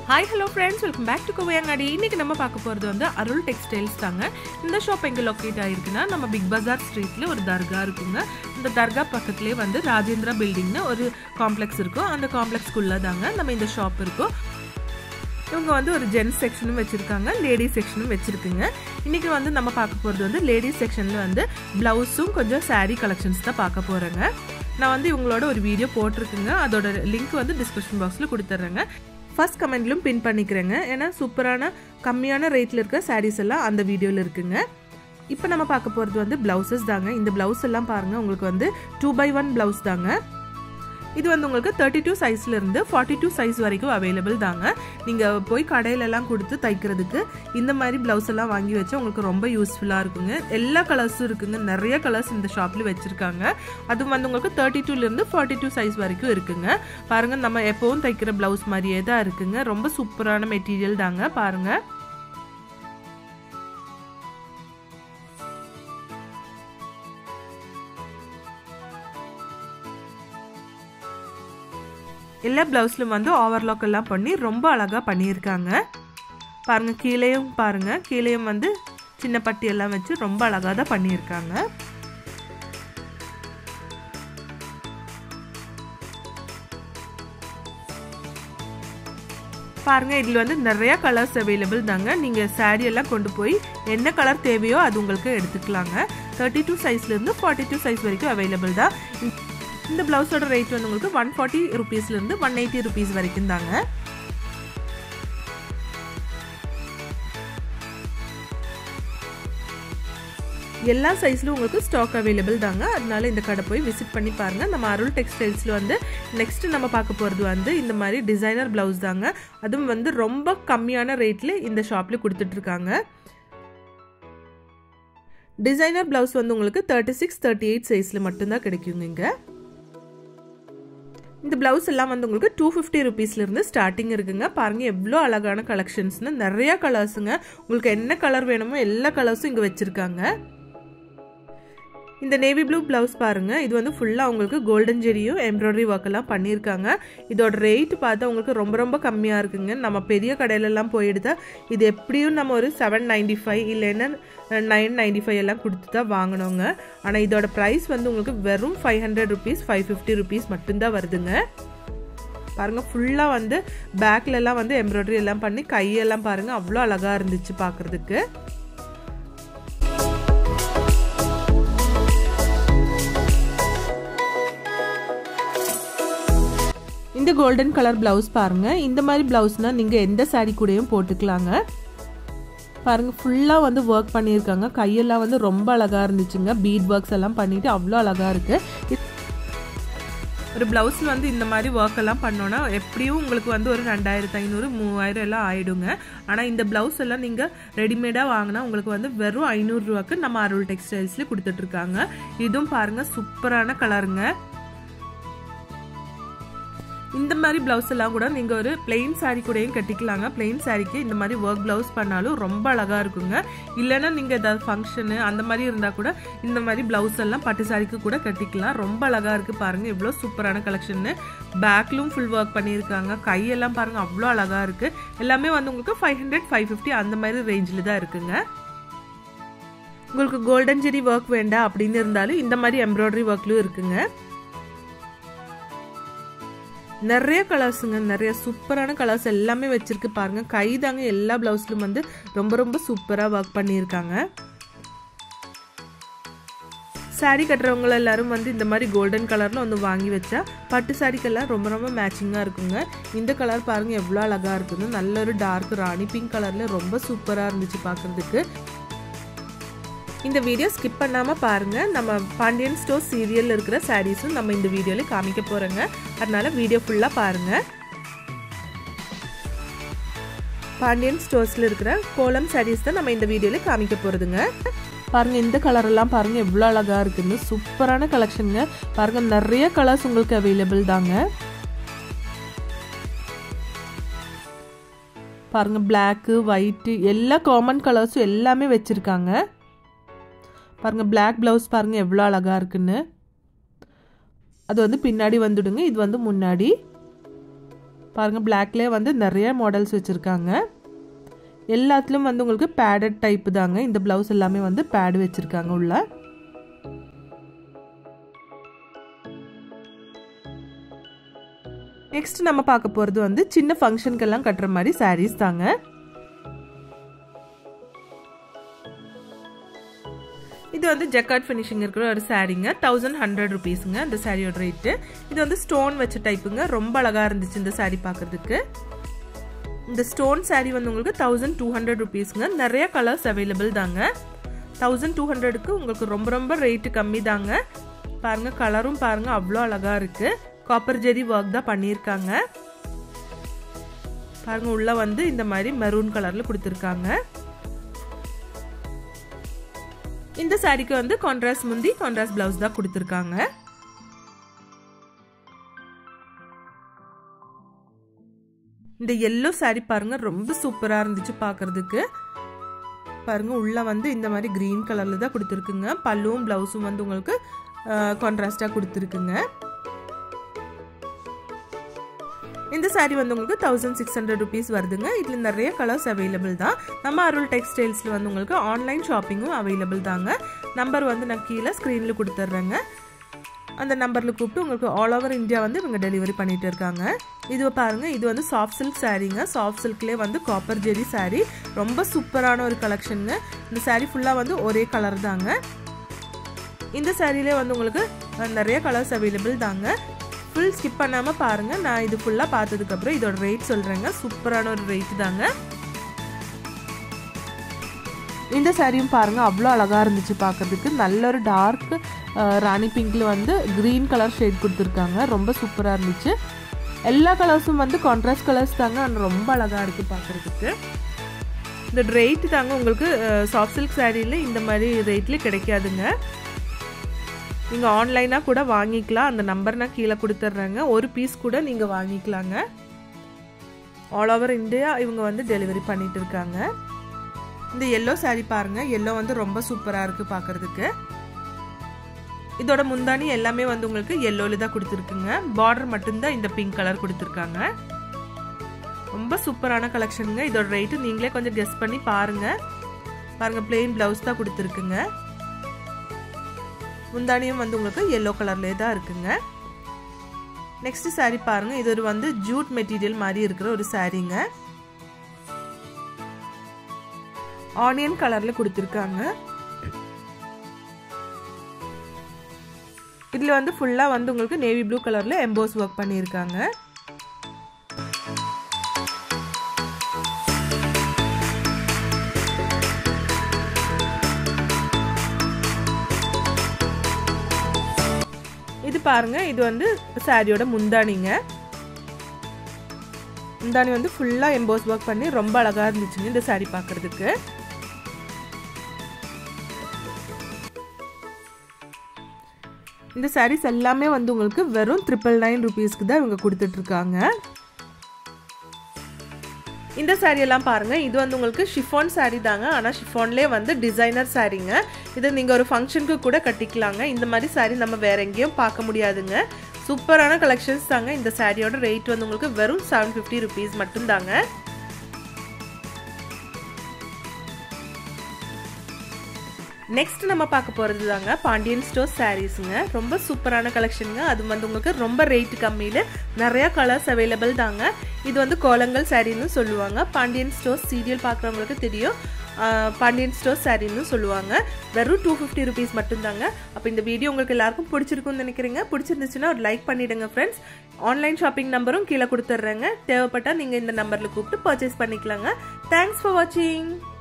hi hello friends welcome back to Kovaiyangadi இன்னைக்கு நம்ம பார்க்க போகிறது வந்து அருள் டெக்ஸ்டைல்ஸ் தாங்க இந்த ஷாப் எங்கே லொக்கேட் ஆகிருக்குன்னா நம்ம பிக் பஜார் ஸ்ட்ரீட்ல ஒரு தர்கா இருக்குங்க இந்த தர்கா பக்கத்துலேயே வந்து ராஜேந்திரா பில்டிங்னு ஒரு காம்ப்ளெக்ஸ் இருக்கும் அந்த காம்ப்ளெக்ஸ்க்குள்ளே தாங்க நம்ம இந்த ஷாப் இருக்கும் இவங்க வந்து ஒரு ஜென்ஸ் செக்ஷனும் வச்சுருக்காங்க லேடிஸ் செக்ஷனும் வச்சுருக்குங்க இன்றைக்கி வந்து நம்ம பார்க்க போகிறது வந்து லேடிஸ் செக்ஷனில் வந்து ப்ளவுஸும் கொஞ்சம் சாரீ கலெக்ஷன்ஸ் தான் பார்க்க போகிறேங்க நான் வந்து இவங்களோட ஒரு வீடியோ போட்டிருக்குங்க அதோட லிங்க் வந்து டிஸ்கிரிப்ஷன் பாக்ஸில் கொடுத்துட்றேங்க ஃபர்ஸ்ட் கமெண்ட்லையும் பின் பண்ணிக்கிறேங்க ஏன்னா சூப்பரான கம்மியான ரேட்டில் இருக்கிற சாரீஸ் எல்லாம் அந்த வீடியோவில் இருக்குங்க இப்போ நம்ம பார்க்க போகிறது வந்து ப்ளவுசஸ் தாங்க இந்த ப்ளவுஸ் எல்லாம் பாருங்கள் உங்களுக்கு வந்து டூ பை ஒன் ப்ளவுஸ் தாங்க இது வந்து உங்களுக்கு தேர்ட்டி டூ சைஸ்லேருந்து ஃபார்ட்டி டூ சைஸ் வரைக்கும் அவைலபிள் தாங்க நீங்கள் போய் கடையிலலாம் கொடுத்து தைக்கிறதுக்கு இந்த மாதிரி ப்ளவுஸ் எல்லாம் வாங்கி வச்சா உங்களுக்கு ரொம்ப யூஸ்ஃபுல்லாக இருக்குங்க எல்லா கலர்ஸும் இருக்குங்க நிறைய கலர்ஸ் இந்த ஷாப்பில் வச்சுருக்காங்க அதுவும் வந்து உங்களுக்கு தேர்ட்டி டூலேருந்து ஃபார்ட்டி டூ சைஸ் வரைக்கும் இருக்குங்க பாருங்கள் நம்ம எப்போவும் தைக்கிற ப்ளவுஸ் மாதிரியே தான் இருக்குங்க ரொம்ப சூப்பரான மெட்டீரியல் தாங்க பாருங்கள் எல்லா ப்ளவுஸ்லும் வந்து ஓவர்லாக் எல்லாம் பண்ணி ரொம்ப அழகாக பண்ணியிருக்காங்க பாருங்கள் கீழேயும் பாருங்கள் கீழேயும் வந்து சின்ன பட்டி எல்லாம் வச்சு ரொம்ப அழகாக தான் பண்ணியிருக்காங்க பாருங்க இதில் வந்து நிறைய கலர்ஸ் அவைலபிள் தாங்க நீங்கள் சாரீ எல்லாம் கொண்டு போய் என்ன கலர் தேவையோ அது உங்களுக்கு எடுத்துக்கலாங்க தேர்ட்டி டூ சைஸ்லேருந்து ஃபார்ட்டி டூ சைஸ் வரைக்கும் அவைலபிள் தான் இந்த ப்ளவுஸோட ரேட் வந்து உங்களுக்கு ஒன் ஃபார்ட்டி ருபீஸ்லேருந்து ஒன் எயிட்டி ருபீஸ் வரைக்கும் தாங்க எல்லா சைஸ்லையும் உங்களுக்கு ஸ்டாக் அவைலபிள் தாங்க அதனால இந்த கடை போய் விசிட் பண்ணி பாருங்கள் நம்ம அருள் டெக்ஸ்டைல்ஸில் வந்து நெக்ஸ்ட் நம்ம பார்க்க போகிறது வந்து இந்த மாதிரி டிசைனர் ப்ளவுஸ் தாங்க அதுவும் வந்து ரொம்ப கம்மியான ரேட்டில் இந்த ஷாப்பில் கொடுத்துட்ருக்காங்க டிசைனர் ப்ளவுஸ் வந்து உங்களுக்கு தேர்ட்டி சிக்ஸ் தேர்ட்டி எயிட் சைஸில் மட்டும்தான் கிடைக்குங்க இங்கே இந்த ப்ளவுஸ் எல்லாம் வந்து உங்களுக்கு டூ ஃபிஃப்டி ருபீஸ்லேருந்து ஸ்டார்டிங் இருக்குங்க பாருங்கள் எவ்வளோ அழகான கலெக்ஷன்ஸ்னு நிறையா கலர்ஸுங்க உங்களுக்கு என்ன கலர் வேணுமோ எல்லா கலர்ஸும் இங்கே வச்சுருக்காங்க இந்த நேவி ப்ளூ ப்ளவுஸ் பாருங்கள் இது வந்து ஃபுல்லாக உங்களுக்கு கோல்டன் ஜெரியும் எம்ப்ராய்டரி ஒர்க் எல்லாம் பண்ணியிருக்காங்க இதோட ரேட் பார்த்தா உங்களுக்கு ரொம்ப ரொம்ப கம்மியாக இருக்குங்க நம்ம பெரிய கடையிலலாம் போயிடுதா இது எப்படியும் நம்ம ஒரு செவன் நைன்டி ஃபைவ் இல்லைன்னா நைன் நைன்டி ஃபைவ் எல்லாம் கொடுத்து தான் வாங்கினோங்க ஆனால் இதோட ப்ரைஸ் வந்து உங்களுக்கு வெறும் five hundred rupees five fifty rupees மட்டும்தான் வருதுங்க பாருங்கள் ஃபுல்லாக வந்து பேக்லலாம் வந்து எம்ப்ராய்டரி எல்லாம் பண்ணி கையெல்லாம் பாருங்கள் அவ்வளோ அழகாக இருந்துச்சு பார்க்குறதுக்கு இந்த கோல்டன் கலர் ப்ளவுஸ் பாருங்கள் இந்த மாதிரி ப்ளவுஸ்னால் நீங்கள் எந்த சாரீ கூடயும் போட்டுக்கலாங்க பாருங்கள் ஃபுல்லாக வந்து ஒர்க் பண்ணியிருக்காங்க கையெல்லாம் வந்து ரொம்ப அழகாக இருந்துச்சுங்க பீட் ஒர்க்ஸ் எல்லாம் பண்ணிவிட்டு அவ்வளோ அழகாக இருக்குது ஒரு ப்ளவுஸில் வந்து இந்த மாதிரி ஒர்க் எல்லாம் பண்ணோன்னா எப்படியும் உங்களுக்கு வந்து ஒரு ரெண்டாயிரத்து ஐநூறு மூவாயிரம் எல்லாம் ஆயிடுங்க ஆனால் இந்த ப்ளவுஸ் எல்லாம் நீங்கள் ரெடிமேடாக வாங்கினா உங்களுக்கு வந்து வெறும் ஐநூறுரூவாக்கு நம்ம அருள் டெக்ஸ்டைல்ஸ்லேயே கொடுத்துட்ருக்காங்க இதுவும் பாருங்கள் சூப்பரான கலருங்க இந்த மாதிரி ப்ளவுஸ் எல்லாம் கூட நீங்கள் ஒரு பிளெயின் சாரீ கூடயும் கட்டிக்கலாங்க பிளெயின் சாரீக்கு இந்த மாதிரி ஒர்க் ப்ளவுஸ் பண்ணாலும் ரொம்ப அழகாக இருக்குங்க இல்லைன்னா நீங்கள் ஏதாவது ஃபங்க்ஷனு அந்த மாதிரி இருந்தால் கூட இந்த மாதிரி ப்ளவுஸ் எல்லாம் பட்டு சாரிக்கு கூட கட்டிக்கலாம் ரொம்ப அழகாக இருக்குது பாருங்கள் இவ்வளோ சூப்பரான கலெக்ஷன்னு பேக்லும் ஃபுல் ஒர்க் பண்ணியிருக்காங்க கையெல்லாம் பாருங்கள் அவ்வளோ அழகாக இருக்குது எல்லாமே வந்து உங்களுக்கு ஃபைவ் ஹண்ட்ரட் ஃபைவ் ஃபிஃப்டி அந்த மாதிரி ரேஞ்சில் தான் இருக்குங்க உங்களுக்கு கோல்டன் ஜெரி ஒர்க் வேண்டாம் அப்படின்னு இருந்தாலும் இந்த மாதிரி எம்ப்ராய்டரி ஒர்க்லையும் இருக்குங்க நிறைய கலர்ஸுங்க நிறைய சூப்பரான கலர்ஸ் எல்லாமே வச்சுருக்கு பாருங்கள் கை தாங்க எல்லா ப்ளவுஸ்லும் வந்து ரொம்ப ரொம்ப சூப்பராக ஒர்க் பண்ணியிருக்காங்க சாரீ கட்டுறவங்க எல்லாரும் வந்து இந்த மாதிரி கோல்டன் கலரில் வந்து வாங்கி வச்சா பட்டு சாரீக்கெல்லாம் ரொம்ப ரொம்ப மேட்சிங்காக இருக்குங்க இந்த கலர் பாருங்கள் எவ்வளோ அழகாக இருக்குங்க நல்ல ஒரு டார்க் ராணி பிங்க் கலரில் ரொம்ப சூப்பராக இருந்துச்சு பார்க்குறதுக்கு இந்த வீடியோ ஸ்கிப் பண்ணாமல் பாருங்கள் நம்ம பாண்டியன் ஸ்டோர் சீரியலில் இருக்கிற சாரீஸும் நம்ம இந்த வீடியோவில் காமிக்க போகிறோங்க அதனால் வீடியோ ஃபுல்லாக பாருங்கள் பாண்டியன் ஸ்டோர்ஸில் இருக்கிற கோலம் சாரீஸ் தான் நம்ம இந்த வீடியோவில் காமிக்க போகிறதுங்க பாருங்கள் இந்த கலரெல்லாம் பாருங்கள் எவ்வளோ அழகாக இருக்குன்னு சூப்பரான கலெக்ஷனுங்க பாருங்கள் நிறைய கலர்ஸ் உங்களுக்கு அவைலபிள் தாங்க பாருங்கள் பிளாக்கு ஒயிட்டு எல்லா காமன் கலர்ஸும் எல்லாமே வச்சுருக்காங்க பாருங்கள் பிளாக் ப்ளவுஸ் பாருங்கள் எவ்வளோ அழகாக இருக்குன்னு அது வந்து பின்னாடி வந்துடுங்க இது வந்து முன்னாடி பாருங்கள் பிளாக்லேயே வந்து நிறைய மாடல்ஸ் வச்சுருக்காங்க எல்லாத்துலேயும் வந்து உங்களுக்கு பேடட் டைப் தாங்க இந்த ப்ளவுஸ் எல்லாமே வந்து பேடு வச்சுருக்காங்க உள்ள நெக்ஸ்ட் நம்ம பார்க்க போகிறது வந்து சின்ன ஃபங்க்ஷனுக்கெல்லாம் கட்டுற மாதிரி சாரீஸ் தாங்க இது வந்து ஜக்காட் ஃபினிஷிங் இருக்கிற ஒரு சாரீங்க தௌசண்ட் ஹண்ட்ரட் ருபீஸுங்க இந்த சாரியோட ரேட்டு இது வந்து ஸ்டோன் வச்ச டைப்புங்க ரொம்ப அழகாக இருந்துச்சு இந்த சாரீ பார்க்குறதுக்கு இந்த ஸ்டோன் சாரீ வந்து உங்களுக்கு தௌசண்ட் டூ ஹண்ட்ரட் ருபீஸுங்க நிறைய கலர்ஸ் அவைலபிள் தாங்க தௌசண்ட் டூ ஹண்ட்ரடுக்கு உங்களுக்கு ரொம்ப ரொம்ப ரேட்டு கம்மி தாங்க பாருங்க கலரும் பாருங்க அவ்வளோ அழகா இருக்கு காப்பர் ஜெரி ஒர்க் தான் பண்ணியிருக்காங்க பாருங்க உள்ள வந்து இந்த மாதிரி மெரூன் கலர்ல கொடுத்துருக்காங்க இந்த சாரிக்கு வந்து கான்ட்ராஸ்ட் முந்தி கான்ட்ராஸ்ட் பிளவுஸ் தான் கொடுத்துருக்காங்க இந்த எல்லோ சாரி பாருங்க ரொம்ப சூப்பரா இருந்துச்சு பாக்குறதுக்கு பாருங்க உள்ள வந்து இந்த மாதிரி கிரீன் கலர்ல தான் கொடுத்துருக்குங்க பல்லுவும் பிளவுஸும் வந்து உங்களுக்கு கான்ட்ராஸ்டா கொடுத்துருக்குங்க இந்த சாரீ வந்து உங்களுக்கு தௌசண்ட் சிக்ஸ் ஹண்ட்ரட் ருபீஸ் வருதுங்க இதில் நிறைய கலர்ஸ் அவைலபிள் தான் நம்ம அருள் டெக்ஸ்டைல்ஸில் வந்து உங்களுக்கு ஆன்லைன் ஷாப்பிங்கும் அவைலபிள் தாங்க நம்பர் வந்து நான் கீழே ஸ்க்ரீனில் கொடுத்துட்றேங்க அந்த நம்பரில் கூப்பிட்டு உங்களுக்கு ஆல் ஓவர் இந்தியா வந்து இவங்க டெலிவரி பண்ணிட்டு இருக்காங்க இது பாருங்க இது வந்து சாஃப்ட் சில்க் சாரீங்க சாஃப்ட் சில்க்லேயே வந்து காப்பர் ஜெரி சாரீ ரொம்ப சூப்பரான ஒரு கலெக்ஷனுங்க இந்த சாரீ ஃபுல்லாக வந்து ஒரே கலர் தாங்க இந்த சாரீலே வந்து உங்களுக்கு நிறைய கலர்ஸ் அவைலபிள் தாங்க ஃபுல் ஸ்கிப் பண்ணாமல் பாருங்கள் நான் இது ஃபுல்லாக பார்த்ததுக்கப்புறம் இதோட ரேட் சொல்கிறேங்க சூப்பரான ஒரு ரேட் தாங்க இந்த சாரியும் பாருங்கள் அவ்வளோ அழகாக இருந்துச்சு பார்க்குறதுக்கு நல்ல ஒரு டார்க் ராணி பிங்க்கில் வந்து க்ரீன் கலர் ஷேட் கொடுத்துருக்காங்க ரொம்ப சூப்பராக இருந்துச்சு எல்லா கலர்ஸும் வந்து கான்ட்ராஸ்ட் கலர்ஸ் தாங்க ஆனால் ரொம்ப அழகாக இருக்குது பார்க்குறதுக்கு இந்த ரேட்டு தாங்க உங்களுக்கு சாஃப்ட் சில்க் சாரியில் இந்த மாதிரி ரேட்லேயே கிடைக்காதுங்க நீங்கள் ஆன்லைனாக கூட வாங்கிக்கலாம் அந்த நம்பர் நான் கீழே கொடுத்துட்றேங்க ஒரு பீஸ் கூட நீங்கள் வாங்கிக்கலாங்க ஆல் ஓவர் இந்தியா இவங்க வந்து டெலிவரி பண்ணிட்டு இருக்காங்க இந்த எல்லோ சாரீ பாருங்க எல்லோ வந்து ரொம்ப சூப்பராக இருக்கு பார்க்கறதுக்கு இதோட முந்தானி எல்லாமே வந்து உங்களுக்கு எல்லோல தான் கொடுத்துருக்குங்க பார்டர் மட்டும்தான் இந்த பிங்க் கலர் கொடுத்துருக்காங்க ரொம்ப சூப்பரான கலெக்ஷனுங்க இதோட ரேட்டு நீங்களே கொஞ்சம் கெஸ் பண்ணி பாருங்க பாருங்க பிளெயின் பிளவுஸ் தான் கொடுத்துருக்குங்க முந்தானியும் வந்து உங்களுக்கு எல்லோ கலர்லேயே தான் இருக்குங்க நெக்ஸ்ட் சாரீ பாருங்க இது ஒரு வந்து ஜூட் மெட்டீரியல் மாதிரி இருக்கிற ஒரு சாரீங்க ஆனியன் கலர்ல கொடுத்துருக்காங்க இதுல வந்து ஃபுல்லா வந்து உங்களுக்கு நேவி ப்ளூ கலர்ல எம்போஸ் ஒர்க் பண்ணியிருக்காங்க இது பாருங்க இது வந்து சாரியோட முந்தானிங்க முந்தானி வந்து ஃபுல்லாக எம்போஸ் ஒர்க் பண்ணி ரொம்ப அழகாக இருந்துச்சுங்க இந்த சாரி பார்க்குறதுக்கு இந்த சாரீஸ் எல்லாமே வந்து உங்களுக்கு வெறும் ட்ரிபிள் நைன் ருபீஸ்க்கு தான் இவங்க கொடுத்துட்ருக்காங்க இந்த சாரீ எல்லாம் பாருங்க இது வந்து உங்களுக்கு ஷிஃபான் சாரீ தாங்க ஆனால் ஷிஃபான்லேயே வந்து டிசைனர் சாரீங்க இது நீங்கள் ஒரு ஃபங்க்ஷனுக்கு கூட கட்டிக்கலாங்க இந்த மாதிரி சாரீ நம்ம வேற எங்கேயும் பார்க்க முடியாதுங்க சூப்பரான கலெக்ஷன்ஸ் தாங்க இந்த சாரியோட ரேட் வந்து உங்களுக்கு வெறும் செவன் ஃபிஃப்டி ருபீஸ் மட்டும்தாங்க நெக்ஸ்ட் நம்ம பார்க்க போகிறது தாங்க பாண்டியன் ஸ்டோர் சாரீஸுங்க ரொம்ப சூப்பரான கலெக்ஷனுங்க அது வந்து உங்களுக்கு ரொம்ப ரேட் கம்மியில் நிறையா கலர்ஸ் அவைலபிள் தாங்க இது வந்து கோலங்கள் சாரின்னு சொல்லுவாங்க பாண்டியன் ஸ்டோர் சீரியல் பார்க்குறவங்களுக்கு தெரியும் பாண்டியன் ஸ்டோர் சாரின்னு சொல்லுவாங்க வெறும் டூ ஃபிஃப்டி ருபீஸ் மட்டும்தாங்க அப்போ இந்த வீடியோ உங்களுக்கு எல்லாருக்கும் பிடிச்சிருக்கும்னு நினைக்கிறீங்க பிடிச்சிருந்துச்சுன்னா ஒரு லைக் பண்ணிவிடுங்க ஃப்ரெண்ட்ஸ் ஆன்லைன் ஷாப்பிங் நம்பரும் கீழே கொடுத்துட்றேங்க தேவைப்பட்டால் நீங்கள் இந்த நம்பரில் கூப்பிட்டு பர்ச்சேஸ் பண்ணிக்கலாங்க தேங்க்ஸ் ஃபார் வாட்சிங்